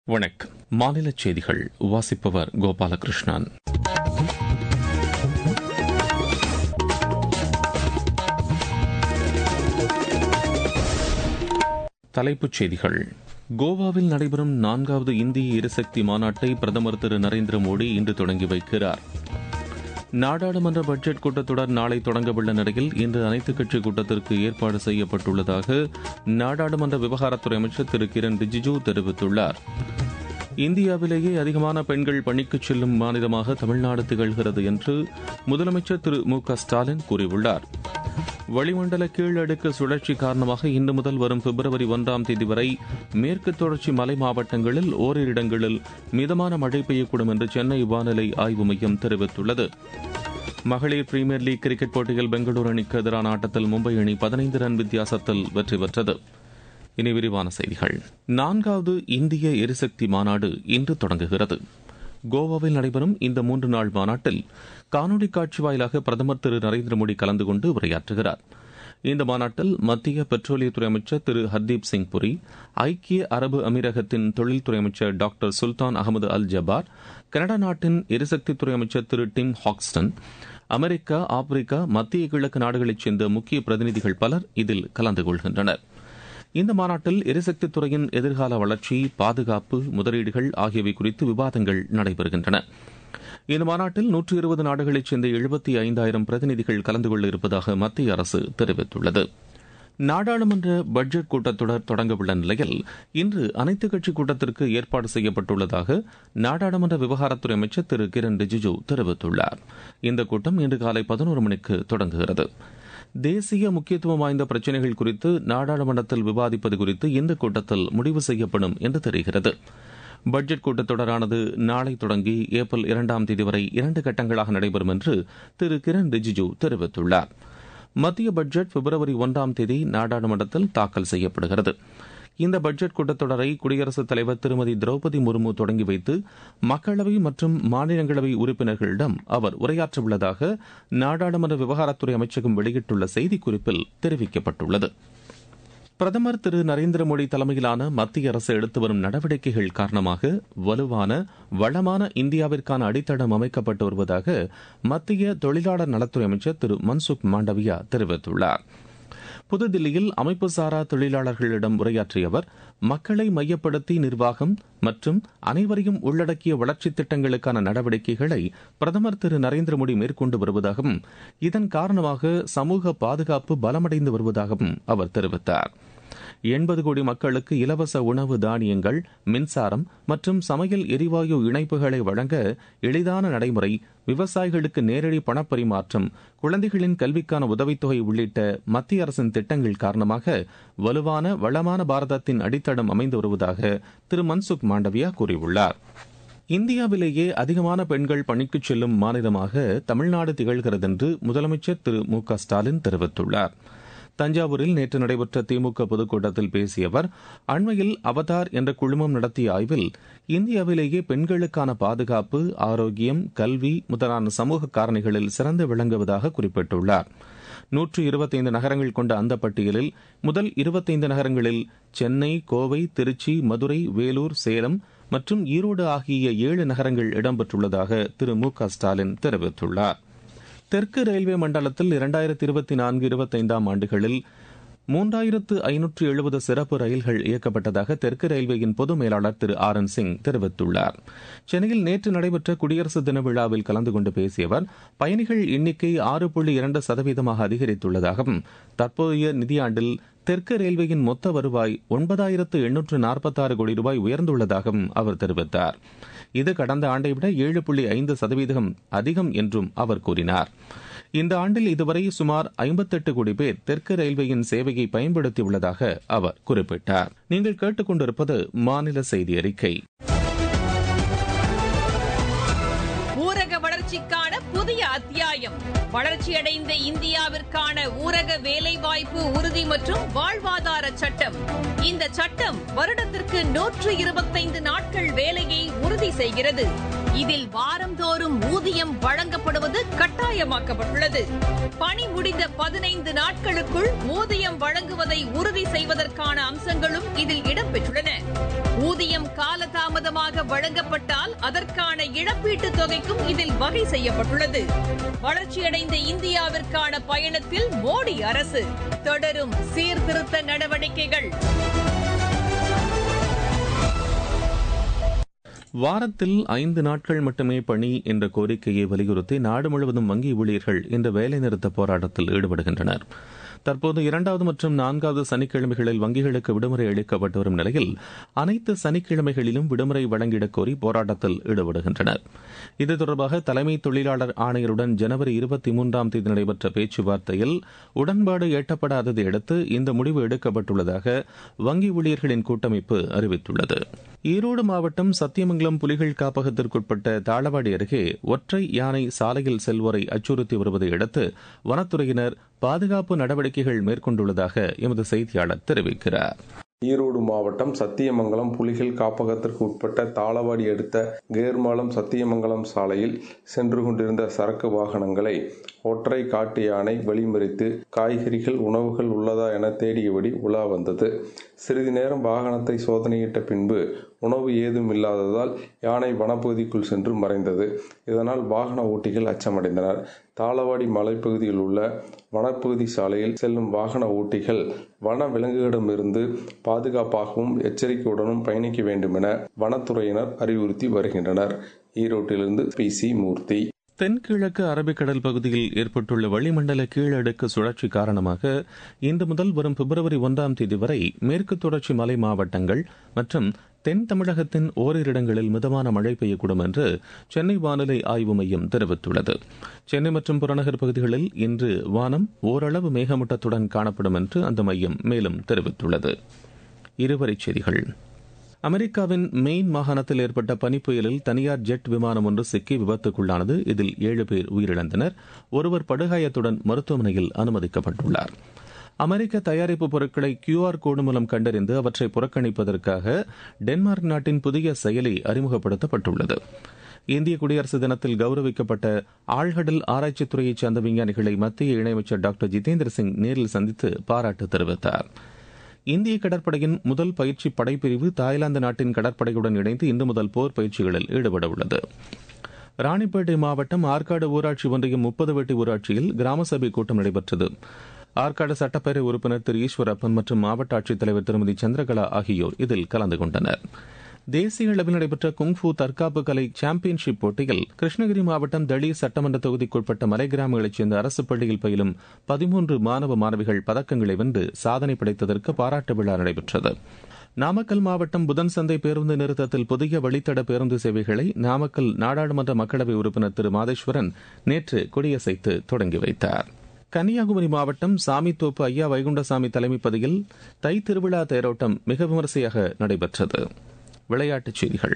வணக்கம் மாநில செய்திகள் வாசிப்பவர் கோபாலகிருஷ்ணன் தலைப்புச் செய்திகள் கோவாவில் நடைபெறும் நான்காவது இந்திய எரிசக்தி மாநாட்டை பிரதமர் திரு நரேந்திர மோடி இன்று தொடங்கி வைக்கிறார் நாடாளுமன்ற பட்ஜெட் கூட்டத்தொடர் நாளை தொடங்கவுள்ள நிலையில் இன்று அனைத்துக் கட்சி கூட்டத்திற்கு ஏற்பாடு செய்யப்பட்டுள்ளதாக நாடாளுமன்ற விவகாரத்துறை அமைச்சர் திரு கிரண் ரிஜிஜூ தெரிவித்துள்ளார் இந்தியாவிலேயே அதிகமான பெண்கள் பணிக்கு செல்லும் மாநிலமாக தமிழ்நாடு திகழ்கிறது என்று முதலமைச்சர் திரு மு க ஸ்டாலின் கூறியுள்ளார் வளிமண்டல கீழடுக்கு சுழற்சி காரணமாக இன்று முதல் வரும் பிப்ரவரி ஒன்றாம் தேதி வரை மேற்கு தொடர்ச்சி மலை மாவட்டங்களில் ஓரிரு இடங்களில் மிதமான மழை பெய்யக்கூடும் என்று சென்னை வானிலை ஆய்வு மையம் தெரிவித்துள்ளது மகளிர் பிரீமியர் லீக் கிரிக்கெட் போட்டியில் பெங்களூரு அணிக்கு எதிரான ஆட்டத்தில் மும்பை அணி பதினைந்து ரன் வித்தியாசத்தில் வெற்றி பெற்றது இனி விரிவான செய்திகள் நான்காவது இந்திய எரிசக்தி மாநாடு இன்று தொடங்குகிறது கோவாவில் நடைபெறும் இந்த மூன்று நாள் மாநாட்டில் காணொலி காட்சி வாயிலாக பிரதமர் திரு நரேந்திர மோடி கலந்து கொண்டு உரையாற்றுகிறார் இந்த மாநாட்டில் மத்திய பெட்ரோலியத்துறை அமைச்சர் திரு ஹர்தீப் சிங் புரி ஐக்கிய அரபு அமீரகத்தின் தொழில்துறை அமைச்சர் doctor Sultan Ahmed Al Jaber Canada நாட்டின் எரிசக்தித்துறை அமைச்சர் Thiru Tim Hodgson America Africa மத்திய கிழக்கு நாடுகளைச் சேர்ந்த முக்கிய பிரதிநிதிகள் பலர் இதில் கலந்து கொள்கின்றனர் இந்த மாநாட்டில் எரிசக்தி துறையின் எதிர்கால வளர்ச்சி பாதுகாப்பு முதலீடுகள் ஆகியவை குறித்து விவாதங்கள் நடைபெறுகின்றன இந்த மாநாட்டில் நூற்றி இருபது நாடுகளைச் சேர்ந்த எழுபத்தி ஐந்தாயிரம் பிரதிநிதிகள் கலந்து கொள்ள இருப்பதாக மத்திய அரசு தெரிவித்துள்ளது நாடாளுமன்ற பட்ஜெட் கூட்டத்தொடர் தொடங்கவுள்ள நிலையில் இன்று அனைத்துக் கட்சி கூட்டத்திற்கு ஏற்பாடு செய்யப்பட்டுள்ளதாக நாடாளுமன்ற விவகாரத்துறை அமைச்சர் திரு கிரண் ரிஜிஜூ தெரிவித்துள்ளார் இந்த கூட்டம் இன்று காலை பதினோரு மணிக்கு தொடங்குகிறது தேசிய முக்கியத்துவம் வாய்ந்த பிரச்சினைகள் குறித்து நாடாளுமன்றத்தில் விவாதிப்பது குறித்து இந்த கூட்டத்தில் முடிவு செய்யப்படும் என்று தெரிகிறது பட்ஜெட் கூட்டத்தொடரானது நாளை தொடங்கி ஏப்ரல் இரண்டாம் தேதி வரை இரண்டு கட்டங்களாக நடைபெறும் என்று திரு கிரண் ரிஜிஜூ தெரிவித்துள்ளார் மத்திய பட்ஜெட் பிப்ரவரி ஒன்றாம் தேதி நாடாளுமன்றத்தில் தாக்கல் செய்யப்படுகிறது இந்த பட்ஜெட் கூட்டத்தொடரை குடியரசுத் தலைவர் திருமதி திரௌபதி முர்மு தொடங்கி வைத்து மக்களவை மற்றும் மாநிலங்களவை உறுப்பினர்களிடம் அவர் உரையாற்றவுள்ளதாக நாடாளுமன்ற விவகாரத்துறை அமைச்சகம் வெளியிட்டுள்ள செய்திக்குறிப்பில் தெரிவிக்கப்பட்டுள்ளது பிரதமர் திரு நரேந்திர மோடி தலைமையிலான மத்திய அரசு எடுத்து வரும் நடவடிக்கைகள் காரணமாக வலுவான வளமான இந்தியாவிற்கான அடித்தளம் அமைக்கப்பட்டு வருவதாக மத்திய தொழிலாளர் நலத்துறை அமைச்சர் திரு மன்சுக் மாண்டவியா தெரிவித்துள்ளார் புதுதில்லியில் அமைப்பு சாரா தொழிலாளர்களிடம் உரையாற்றிய அவர் மக்களை மையப்படுத்தி நிர்வாகம் மற்றும் அனைவரையும் உள்ளடக்கிய வளர்ச்சித் திட்டங்களுக்கான நடவடிக்கைகளை பிரதமர் திரு நரேந்திர மோடி மேற்கொண்டு வருவதாகவும் இதன் காரணமாக சமூக பாதுகாப்பு பலமடைந்து வருவதாகவும் அவர் தெரிவித்தார் எண்பது கோடி மக்களுக்கு இலவச உணவு தானியங்கள் மின்சாரம் மற்றும் சமையல் எரிவாயு இணைப்புகளை வழங்க எளிதான நடைமுறை விவசாயிகளுக்கு நேரடி பணப்பரிமாற்றம் குழந்தைகளின் கல்விக்கான உதவித்தொகை உள்ளிட்ட மத்திய அரசின் திட்டங்கள் காரணமாக வலுவான வளமான பாரதத்தின் அடித்தளம் அமைந்து வருவதாக திரு மன்சுக் மாண்டவியா கூறியுள்ளார் இந்தியாவிலேயே அதிகமான பெண்கள் பணிக்கு செல்லும் மாநிலமாக தமிழ்நாடு திகழ்கிறது என்று முதலமைச்சர் திரு மு க ஸ்டாலின் தெரிவித்துள்ளார் தஞ்சாவூரில் நேற்று நடைபெற்ற திமுக பொதுக்கூட்டத்தில் பேசிய அவர் அண்மையில் அவதார் என்ற குழுமம் நடத்திய ஆய்வில் இந்தியாவிலேயே பெண்களுக்கான பாதுகாப்பு ஆரோக்கியம் கல்வி முதலான சமூக காரணிகளில் சிறந்து விளங்குவதாக குறிப்பிட்டுள்ளார் நூற்று இருபத்தைந்து நகரங்கள் கொண்ட அந்த பட்டியலில் முதல் இருபத்தைந்து நகரங்களில் சென்னை கோவை திருச்சி மதுரை வேலூர் சேலம் மற்றும் ஈரோடு ஆகிய ஏழு நகரங்கள் இடம்பெற்றுள்ளதாக திரு மு க ஸ்டாலின் தெரிவித்துள்ளார் தெற்கு ரயில்வே மண்டலத்தில் இரண்டாயிரத்தி இருபத்தி நான்கு இருபத்தைந்தாம் ஆண்டுகளில் மூன்றாயிரத்து ஐநூற்று எழுபது சிறப்பு ரயில்கள் இயக்கப்பட்டதாக தெற்கு ரயில்வேயின் பொது மேலாளர் திரு ஆர் என் சிங் தெரிவித்துள்ளார் சென்னையில் நேற்று நடைபெற்ற குடியரசு தின விழாவில் கலந்து கொண்டு பேசிய அவர் பயணிகள் எண்ணிக்கை ஆறு புள்ளி இரண்டு சதவீதமாக அதிகரித்துள்ளதாகவும் தற்போதைய நிதியாண்டில் தெற்கு ரயில்வேயின் மொத்த வருவாய் ஒன்பதாயிரத்து எண்ணூற்று நாற்பத்தாறு கோடி ரூபாய் உயர்ந்துள்ளதாகவும் அவர் தெரிவித்தார் இது கடந்த ஆண்டை விட ஏழு புள்ளி ஐந்து சதவீதம் அதிகம் என்றும் அவர் கூறினார் இந்த ஆண்டில் இதுவரை சுமார் ஐம்பத்தெட்டு கோடி பேர் தெற்கு ரயில்வேயின் சேவையை பயன்படுத்தியுள்ளதாக அவர் குறிப்பிட்டார் நீங்கள் கேட்டுக்கொண்டிருப்பது மாநில செய்தி அறிக்கை ஊரக வளர்ச்சிக்கான புதிய அத்தியாயம் வளர்ச்சியடைந்த இந்தியாவிற்கான ஊரக வேலைவாய்ப்பு உறுதி மற்றும் வாழ்வாதார சட்டம் இந்த சட்டம் வருடத்திற்கு நூற்று இருபத்தைந்து நாட்கள் வேலையை உறுதி செய்கிறது இதில் வாரந்தோறும் ஊதியம் வழங்கப்படுவது கட்டாயமாக்கப்பட்டுள்ளது பணி முடிந்த பதினைந்து நாட்களுக்குள் ஊதியம் வழங்குவதை உறுதி செய்வதற்கான அம்சங்களும் இதில் இடம்பெற்றுள்ளன ஊதியம் காலதாமதமாக வழங்கப்பட்டால் அதற்கான இழப்பீட்டுத் தொகைக்கும் இதில் வகை செய்யப்பட்டுள்ளது வளர்ச்சியடைந்த இந்தியாவிற்கான பயணத்தில் மோடி அரசு தொடரும் சீர்திருத்த நடவடிக்கைகள் வாரத்தில் ஐந்து நாட்கள் மட்டுமே பணி என்ற கோரிக்கையை வலியுறுத்தி நாடு முழுவதும் வங்கி ஊழியர்கள் இந்த வேலைநிறுத்த போராட்டத்தில் ஈடுபடுகின்றனர் தற்போது இரண்டாவது மற்றும் நான்காவது சனிக்கிழமைகளில் வங்கிகளுக்கு விடுமுறை அளிக்கப்பட்டு வரும் நிலையில் அனைத்து சனிக்கிழமைகளிலும் விடுமுறை வழங்கிடக் கோரி போராட்டத்தில் ஈடுபடுகின்றனர் இது தொடர்பாக தலைமை தொழிலாளர் ஆணையருடன் ஜனவரி இருபத்தி மூன்றாம் தேதி நடைபெற்ற பேச்சுவார்த்தையில் உடன்பாடு எட்டப்படாததை அடுத்து இந்த முடிவு எடுக்கப்பட்டுள்ளதாக வங்கி ஊழியர்களின் கூட்டமைப்பு அறிவித்துள்ளது ஈரோடு மாவட்டம் சத்தியமங்கலம் புலிகள் காப்பகத்திற்குட்பட்ட தாளவாடி அருகே ஒற்றை யானை சாலையில் செல்வோரை அச்சுறுத்தி வருவதை அடுத்து வனத்துறையினர் பாதுகாப்பு நடவடிக்கைகள் மேற்கொண்டுள்ளதாக எமது செய்தியாளர் தெரிவிக்கிறார் ஈரோடு மாவட்டம் சத்தியமங்கலம் புலிகள் காப்பகத்திற்கு உட்பட்ட தாளவாடி அடுத்த கேர்மாலம் சத்தியமங்கலம் சாலையில் சென்று கொண்டிருந்த சரக்கு வாகனங்களை ஒற்றை காட்டு யானை வழிமறித்து காய்கறிகள் உணவுகள் உள்ளதா என தேடியபடி உலா வந்தது சிறிது நேரம் வாகனத்தை சோதனையிட்ட பின்பு உணவு ஏதும் இல்லாததால் யானை வனப்பகுதிக்குள் சென்று மறைந்தது இதனால் வாகன ஓட்டிகள் அச்சமடைந்தனர் தாளவாடி மலைப்பகுதியில் உள்ள வனப்பகுதி சாலையில் செல்லும் வாகன ஓட்டிகள் வன விலங்குகளிடமிருந்து பாதுகாப்பாகவும் எச்சரிக்கையுடனும் பயணிக்க வேண்டும் என வனத்துறையினர் அறிவுறுத்தி வருகின்றனர் ஈரோட்டிலிருந்து பி சி மூர்த்தி தென்கிழக்கு அரபிக்கடல் பகுதியில் ஏற்பட்டுள்ள வளிமண்டல கீழடுக்கு சுழற்சி காரணமாக இன்று முதல் வரும் பிப்ரவரி ஒன்றாம் தேதி வரை மேற்கு தொடர்ச்சி மலை மாவட்டங்கள் மற்றும் தென் தமிழகத்தின் ஓரிரு இடங்களில் மிதமான மழை பெய்யக்கூடும் என்று சென்னை வானிலை ஆய்வு மையம் தெரிவித்துள்ளது சென்னை மற்றும் புறநகர் பகுதிகளில் இன்று வானம் ஓரளவு மேகமூட்டத்துடன் காணப்படும் என்று அந்த மையம் மேலும் தெரிவித்துள்ளது இருவரிச் செய்திகள் அமெரிக்காவின் மெயின் மாகாணத்தில் ஏற்பட்ட பனிப்புயலில் தனியார் ஜெட் விமானம் ஒன்று சிக்கி விபத்துக்குள்ளானது இதில் ஏழு பேர் உயிரிழந்தனர் ஒருவர் படுகாயத்துடன் மருத்துவமனையில் அனுமதிக்கப்பட்டுள்ளார் அமெரிக்க தயாரிப்பு பொருட்களை கியூஆர் கோடு மூலம் கண்டறிந்து அவற்றை புறக்கணிப்பதற்காக டென்மார்க் நாட்டின் புதிய செயலி அறிமுகப்படுத்தப்பட்டுள்ளது இந்திய குடியரசு தினத்தில் கௌரவிக்கப்பட்ட ஆழ்கடல் ஆராய்ச்சித்துறையைச் சேர்ந்த விஞ்ஞானிகளை மத்திய இணையமைச்சர் டாக்டர் ஜிதேந்திர சிங் நேரில் சந்தித்து பாராட்டு தெரிவித்தார் இந்திய கடற்படையின் முதல் பயிற்சி படைப்பிரிவு தாய்லாந்து நாட்டின் கடற்படையுடன் இணைந்து இன்று முதல் போர் பயிற்சிகளில் ஈடுபட உள்ளது ராணிப்பேட்டை மாவட்டம் ஆற்காடு ஊராட்சி ஒன்றியம் முப்பது வெட்டி ஊராட்சியில் கிராம சபை கூட்டம் நடைபெற்றது ஆற்காடு சட்டப்பேரவை உறுப்பினர் திரு ஈஸ்வரப்பன் மற்றும் மாவட்ட ஆட்சித்தலைவர் திருமதி சந்திரகலா ஆகியோர் இதில் கலந்து கொண்டனர் தேசிய அளவில் நடைபெற்ற குங்ஃபு தற்காப்பு கலை சாம்பியன்ஷிப் போட்டியில் கிருஷ்ணகிரி மாவட்டம் தளி சட்டமன்ற தொகுதிக்குட்பட்ட மலை கிராமங்களைச் சேர்ந்த அரசு பள்ளியில் பயிலும் பதிமூன்று மாணவ மாணவிகள் பதக்கங்களை வென்று சாதனை படைத்ததற்கு பாராட்டு விழா நடைபெற்றது நாமக்கல் மாவட்டம் புதன் சந்தை பேருந்து நிறுத்தத்தில் புதிய வழித்தட பேருந்து சேவைகளை நாமக்கல் நாடாளுமன்ற மக்களவை உறுப்பினர் திரு மாதேஸ்வரன் நேற்று கொடியசைத்து தொடங்கி வைத்தார் கன்னியாகுமரி மாவட்டம் சாமித்தோப்பு ஐயா வைகுண்டசாமி தலைமைப்பதியில் தை திருவிழா தேரோட்டம் மிக விமரிசையாக நடைபெற்றது விளையாட்டுச் செய்திகள்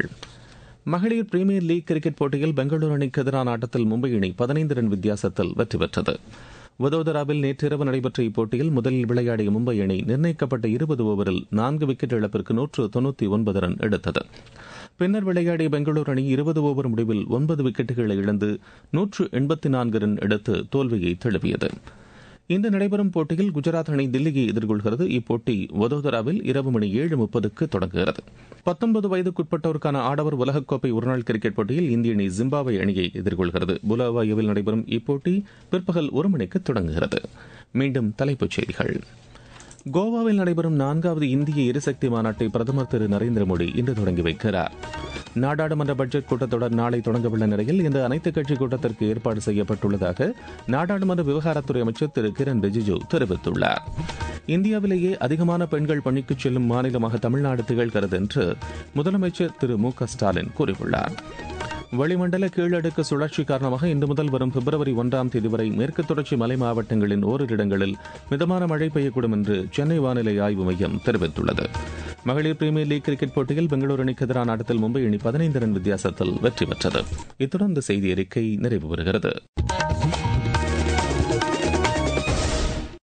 மகளிர் பிரீமியர் லீக் கிரிக்கெட் போட்டியில் பெங்களூரு அணிக்கு எதிரான ஆட்டத்தில் மும்பை அணி பதினைந்து ரன் வித்தியாசத்தில் வெற்றி பெற்றது வதோதராவில் நேற்றிரவு நடைபெற்ற இப்போட்டியில் முதலில் விளையாடிய மும்பை அணி நிர்ணயிக்கப்பட்ட இருபது ஓவரில் நான்கு விக்கெட் இழப்பிற்கு நூற்று தொன்னூற்றி ஒன்பது ரன் எடுத்தது பின்னர் விளையாடிய பெங்களூரு அணி இருபது ஓவர் முடிவில் ஒன்பது விக்கெட்டுகளை இழந்து நூற்று எண்பத்தி நான்கு ரன் எடுத்து தோல்வியை தழுவியது இன்று நடைபெறும் போட்டியில் குஜராத் அணி தில்லியை எதிர்கொள்கிறது இப்போட்டி வதோதராவில் இரவு மணி ஏழு முப்பதுக்கு தொடங்குகிறது பத்தொன்பது வயதுக்குட்பட்டோருக்கான ஆடவர் உலகக்கோப்பை ஒருநாள் கிரிக்கெட் போட்டியில் இந்திய அணி ஜிம்பாப்வே அணியை எதிர்கொள்கிறது புலாவாயுவில் நடைபெறும் இப்போட்டி பிற்பகல் ஒரு மணிக்கு தொடங்குகிறது மீண்டும் தலைப்புச் செய்திகள் கோவாவில் நடைபெறும் நான்காவது இந்திய எரிசக்தி மாநாட்டை பிரதமர் திரு நரேந்திர மோடி இன்று தொடங்கி வைக்கிறார் நாடாளுமன்ற பட்ஜெட் கூட்டத்தொடர் நாளை தொடங்கவுள்ள நிலையில் இந்த அனைத்துக் கட்சி கூட்டத்திற்கு ஏற்பாடு செய்யப்பட்டுள்ளதாக நாடாளுமன்ற விவகாரத்துறை அமைச்சர் திரு கிரண் ரிஜிஜு தெரிவித்துள்ளார் இந்தியாவிலேயே அதிகமான பெண்கள் பணிக்கு செல்லும் மாநிலமாக தமிழ்நாடு திகழ்கிறது என்று முதலமைச்சர் திரு மு க ஸ்டாலின் கூறியுள்ளார் வளிமண்டல கீழடுக்கு சுழற்சி காரணமாக இன்று முதல் வரும் பிப்ரவரி ஒன்றாம் தேதி வரை மேற்கு தொடர்ச்சி மலை மாவட்டங்களின் ஓரிரு இடங்களில் மிதமான மழை பெய்யக்கூடும் என்று சென்னை வானிலை ஆய்வு மையம் தெரிவித்துள்ளது மகளிர் பிரீமியர் லீக் கிரிக்கெட் போட்டியில் பெங்களூரு அணிக்கு எதிரான ஆட்டத்தில் மும்பை அணி பதினைந்து ரன் வித்தியாசத்தில் வெற்றி பெற்றது இத்துடன் இந்த செய்தி அறிக்கை நிறைவு பெறுகிறது